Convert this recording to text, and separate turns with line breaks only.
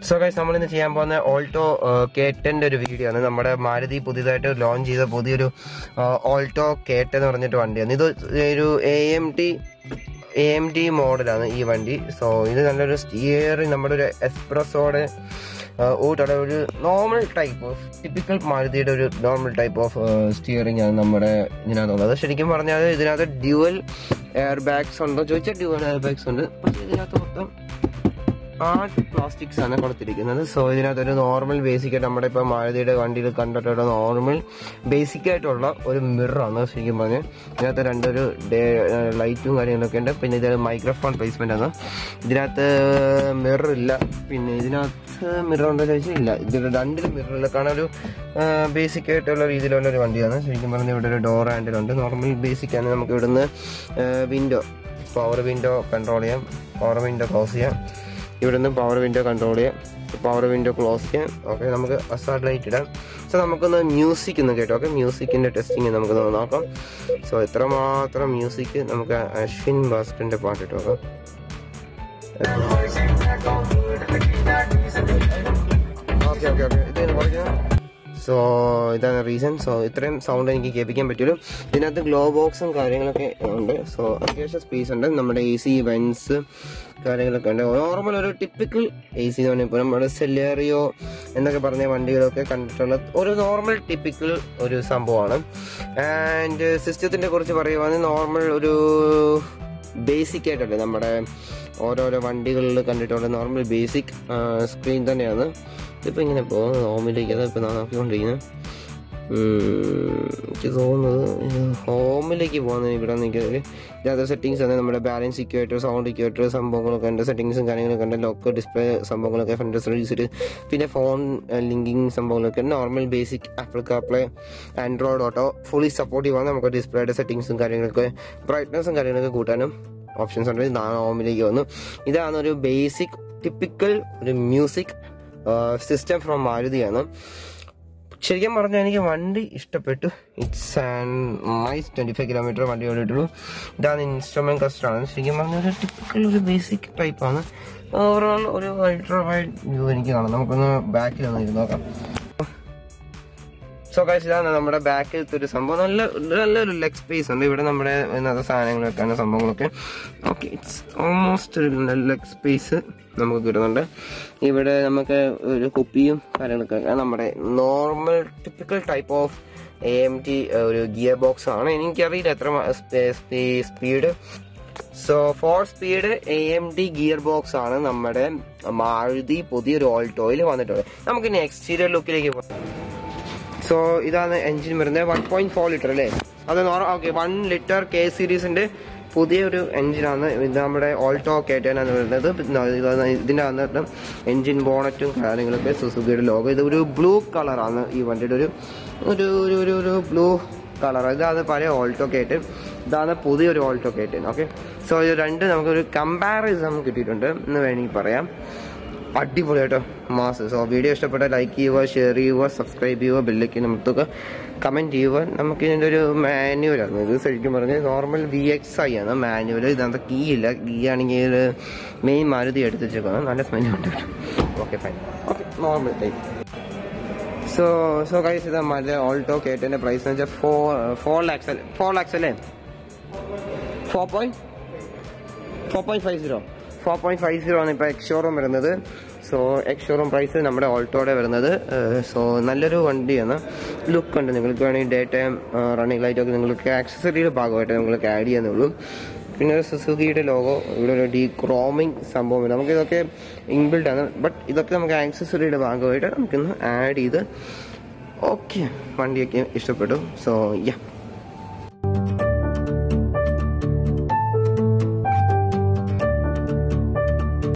so guys നമ്മളിന്ന് ചെയ്യാൻ പോകുന്ന ഓൾട്ടോ കേറ്റന്റെ ഒരു വീഡിയോ ആണ് നമ്മുടെ മാരുതി പുതിയതായിട്ട് ലോഞ്ച് ചെയ്ത പുതിയൊരു ഓൾട്ടോ കേറ്റ് എന്ന് പറഞ്ഞിട്ട് വണ്ടിയാണ് ഇത് ഒരു A M T A M T മോഡലാണ് ഈ വണ്ടി സോ ഇത് നല്ലൊരു സ്റ്റിയറിംഗ് നമ്മുടെ ഒരു എക്സ്പ്രസോടെ ഊട്ടോടെ ഒരു നോർമൽ ടൈപ്പ് ഓഫ് ടിപ്പിക്കൽ മാരുതിയുടെ ഒരു നോർമൽ ടൈപ്പ് ഓഫ് സ്റ്റിയറിംഗ് ആണ് നമ്മുടെ ഇതിനകത്തുള്ളത് ശരിക്കും പറഞ്ഞാൽ ഇതിനകത്ത് ഡ്യുവൽ എയർ ബാഗ്സ് ഉണ്ടോ ചോദിച്ചാൽ ഡ്യുവൽ എയർ ബാഗ്സ് ഉണ്ട് പക്ഷേ ഇതിനകത്ത് മൊത്തം ആർട്ട് പ്ലാസ്റ്റിക്സ് ആണ് കൊടുത്തിരിക്കുന്നത് സോ ഇതിനകത്ത് ഒരു നോർമൽ ബേസിക് ആയിട്ട് നമ്മുടെ ഇപ്പൊ മാരുതിയുടെ വണ്ടിയിൽ കണ്ടിട്ടുള്ള നോർമൽ ബേസിക് ആയിട്ടുള്ള ഒരു മിററാണ് ശരിക്കും പറഞ്ഞ് ഇതിനകത്ത് രണ്ടൊരു ലൈറ്റും കാര്യങ്ങളൊക്കെ ഉണ്ട് പിന്നെ ഇത് മൈക്രോഫോൺ പ്ലേസ്മെന്റ് ആണ് ഇതിനകത്ത് മിറർ ഇല്ല പിന്നെ ഇതിനകത്ത് മിറർ ഉണ്ടോ ചോദിച്ചാൽ ഇല്ല ഇതിൽ രണ്ടിലും മിററില്ല കാരണം ഒരു ബേസിക് ആയിട്ടുള്ള രീതിയിലുള്ള ഒരു വണ്ടിയാണ് ശരിക്കും പറഞ്ഞാൽ ഇവിടെ ഒരു ഡോർ ഹാൻഡിലുണ്ട് നോർമൽ ബേസിക് ആണ് നമുക്ക് ഇവിടുന്ന് വിൻഡോ പവർ വിൻഡോ കൺട്രോൾ ചെയ്യാം പവർ വിൻഡോ ക്ലോസ് ചെയ്യാം ഇവിടുന്ന് പവർ വിൻഡോ കൺട്രോൾ ചെയ്യാം പവർ വിൻഡോ ക്ലോസ് ചെയ്യാം ഓക്കെ നമുക്ക് അസാർട്ട് ലൈറ്റ് ഇടാം സോ നമുക്കൊന്ന് മ്യൂസിക് ഒന്ന് കേട്ടോ ഓക്കെ മ്യൂസിക്കിന്റെ ടെസ്റ്റിംഗ് നമുക്കൊന്ന് നോക്കാം സോ എത്രമാത്രം മ്യൂസിക് നമുക്ക് അശ്വിൻ ബാസ്റ്റിന്റെ പാട്ട് ഇട്ട് നോക്കാം ഓക്കെ ഓക്കെ ഓക്കെ ഇത് കുറയ്ക്കണം സോ ഇതാണ് റീസൺ സോ ഇത്രയും സൗണ്ട് എനിക്ക് കേൾപ്പിക്കാൻ പറ്റുള്ളൂ ഇതിനകത്ത് ഗ്ലോ ബോക്സും കാര്യങ്ങളൊക്കെ ഉണ്ട് സോ അത്യാവശ്യം സ്പേസ് ഉണ്ട് നമ്മുടെ എ സി വെൻസ് കാര്യങ്ങളൊക്കെ ഉണ്ട് നോർമൽ ഒരു ടിപ്പിക്കൽ എ സി എന്ന് പറഞ്ഞാൽ നമ്മുടെ സെല്ലേറിയോ എന്നൊക്കെ പറഞ്ഞ വണ്ടികളൊക്കെ കണ്ടിട്ടുള്ള ഒരു നോർമൽ ടിപ്പിക്കൽ ഒരു സംഭവമാണ് ആൻഡ് സിസ്റ്റത്തിനെ കുറിച്ച് പറയുവാണെങ്കിൽ നോർമൽ ഒരു ബേസിക് ആയിട്ടല്ലേ നമ്മുടെ ഓരോരോ വണ്ടികളിൽ കണ്ടിട്ടുള്ള നോർമൽ ബേസിക് സ്ക്രീൻ തന്നെയാണ് ഇതിപ്പോൾ ഇങ്ങനെ പോകുന്നത് ഹോമിലേക്ക് അതാ ഇപ്പോൾ നോക്കിക്കൊണ്ടിരിക്കുന്നത് എനിക്ക് തോന്നുന്നത് ഹോമിലേക്ക് പോകുന്നത് ഇവിടെ നിൽക്കുന്നത് ഇതിനകത്ത് സെറ്റിങ്സ് ആണ് നമ്മുടെ ബാലൻസ് ഇക്വേറ്റർ സൗണ്ട് ഇക്വേറ്റർ സംഭവങ്ങളൊക്കെ ഉണ്ട് സെറ്റിങ്സും കാര്യങ്ങളൊക്കെ ഉണ്ട് ലോക്ക് ഡിസ്പ്ലേ സംഭവങ്ങളൊക്കെ ഫ്രണ്ട് സർവീസിൽ പിന്നെ ഫോൺ ലിങ്കിങ് സംഭവങ്ങളൊക്കെ ഉണ്ട് normal basic Apple CarPlay Android Auto fully supportive ആണ് നമുക്ക് ഡിസ്പ്ലേയുടെ സെറ്റിങ്സും കാര്യങ്ങളൊക്കെ ബ്രൈറ്റ്നസും കാര്യങ്ങളൊക്കെ കൂട്ടാനും ഓപ്ഷൻസ് ഉണ്ട് ഇതാണ് ഹോമിലേക്ക് വന്നു ഇതാണ് ഒരു ബേസിക് ടിപ്പിക്കൽ ഒരു മ്യൂസിക് സിസ്റ്റം ഫ്രം മാരുതിയാണ് ശരിക്കും പറഞ്ഞാൽ എനിക്ക് വണ്ടി ഇഷ്ടപ്പെട്ടു it's and nice twenty five kilometre വണ്ടി ഓടിയിട്ടുള്ളൂ ഇതാണ് ഇൻസ്ട്രുമെന്റ് കസ്റ്ററാണ് ശരിക്കും പറഞ്ഞാൽ ഒരു ടിപ്പിക്കൽ ഒരു ബേസിക് ടൈപ്പാണ് ഓവറോൾ ഒരു അൾട്രാ വൈഡ് വ്യൂ എനിക്ക് കാണാം നമുക്കൊന്ന് ബാക്കിൽ ഒന്ന് ഇരുന്ന് നോക്കാം സോ ഗൈസ് ഇതാണ് നമ്മുടെ ബാക്കിലത്തെ ഒരു സംഭവം നല്ല നല്ലൊരു ലെഗ് സ്പേസ് ഉണ്ട് ഇവിടെ നമ്മുടെ ഇന്നത്തെ സാധനങ്ങളൊക്കെയാണ് സംഭവങ്ങളൊക്കെ ഓക്കെ ഇറ്റ്സ് ഓൾമോസ്റ്റ് ഒരു ലെഗ് സ്പേസ് നമുക്ക് കിട്ടുന്നുണ്ട് ഇവിടെ നമുക്ക് ഒരു കുപ്പിയും കാര്യങ്ങളൊക്കെ നമ്മുടെ normal typical type of A M T ഒരു ഗിയർ ബോക്സ് ആണ് എനിക്കറിയില്ല എത്ര speed so four speed A M T gearbox ആണ് നമ്മുടെ മാരുതി പുതിയൊരു ഓൾട്ടോയിൽ വന്നിട്ടുള്ളത് നമുക്ക് ഇനി എക്സ്റ്റീരിയർ ലുക്കിലേക്ക് പോകാം സോ ഇതാണ് എഞ്ചിൻ വരുന്നത് വൺ പോയിന്റ് ഫോർ ലിറ്റർ അല്ലേ അത് ഓക്കെ വൺ ലിറ്റർ കെ സീരീസിന്റെ പുതിയൊരു എഞ്ചിനാണ് ഇത് നമ്മുടെ ഓൾട്ടോ കേറ്റാനാണ് വരുന്നത് ഇതിന്റെ വന്നിട്ട് എഞ്ചിൻ ബോണറ്റും കാര്യങ്ങളൊക്കെ സുസുക്കിയുടെ ലോഗോ ഇത് ഒരു ബ്ലൂ കളറാണ് ഈ വണ്ടിയുടെ ഒരു ഒരു ഒരു ഒരു ഒരു ബ്ലൂ കളർ ഇതാണ് പഴയ ഓൾട്ടോ കേറ്റ് ഇതാണ് പുതിയൊരു ഓൾട്ടോ കേറ്റ് ഓക്കെ സോ ഇത് രണ്ട് നമുക്കൊരു കമ്പാരിസൺ കിട്ടിയിട്ടുണ്ട് എന്ന് വേണമെങ്കിൽ പറയാം അടിപൊളിയായിട്ടോ മാസ് സോ വീഡിയോ ഇഷ്ടപ്പെട്ടാൽ ലൈക്ക് ചെയ്യുക ഷെയർ ചെയ്യുക സബ്സ്ക്രൈബ് ചെയ്യുക ബെല്ലേക്ക് നമുക്ക് കമൻറ്റ് ചെയ്യുക നമുക്ക് ഇതിൻ്റെ ഒരു മാനുവലാണ് ഇത് ശരിക്കും പറഞ്ഞാൽ നോർമൽ വി എക്സ് ഐ ആണ് മാനുവൽ ഇതിനകത്ത് കീ ഇല്ല കീ ആണെങ്കിൽ മെയിൻ മാരുതി എടുത്ത് വെച്ചേക്കണം നല്ല സ്മെല്ല് ഉണ്ട് okay fine okay normal type so so guys ഇത് മറ്റേ ഓൾട്ടോ കേട്ടിൻ്റെ പ്രൈസ് എന്ന് വെച്ചാൽ four four lakhs four lakhs അല്ലേ four point four point five zero four point five zero ആണ് ഇപ്പോൾ എക്സ് ഷോറൂം വരുന്നത് സോ എക്സ് ഷോറൂം പ്രൈസ് നമ്മുടെ ഓൾട്ടോയുടെ വരുന്നത് സോ നല്ലൊരു വണ്ടിയാണ് ലുക്ക് ഉണ്ട് നിങ്ങൾക്ക് വേണമെങ്കിൽ ഡേ ടൈം റണ്ണിങ് ലൈറ്റ് ഒക്കെ നിങ്ങൾക്ക് ആക്സസറിയുടെ ഭാഗമായിട്ട് നിങ്ങൾക്ക് ആഡ് ചെയ്യാന്നുള്ളൂ പിന്നെ സുസുക്കിയുടെ ലോഗോ ഇവിടെ ഒരു ഡി ക്രോമിങ് സംഭവം നമുക്ക് ഇതൊക്കെ ഇൻബിൽഡ് ആണ് ബട്ട് ഇതൊക്കെ നമുക്ക് ആക്സസറിയുടെ ഭാഗമായിട്ട് നമുക്കിന്ന് ആഡ് ചെയ്ത് ഓക്കെ വണ്ടിയൊക്കെ ഇഷ്ടപ്പെട്ടു സോ യാ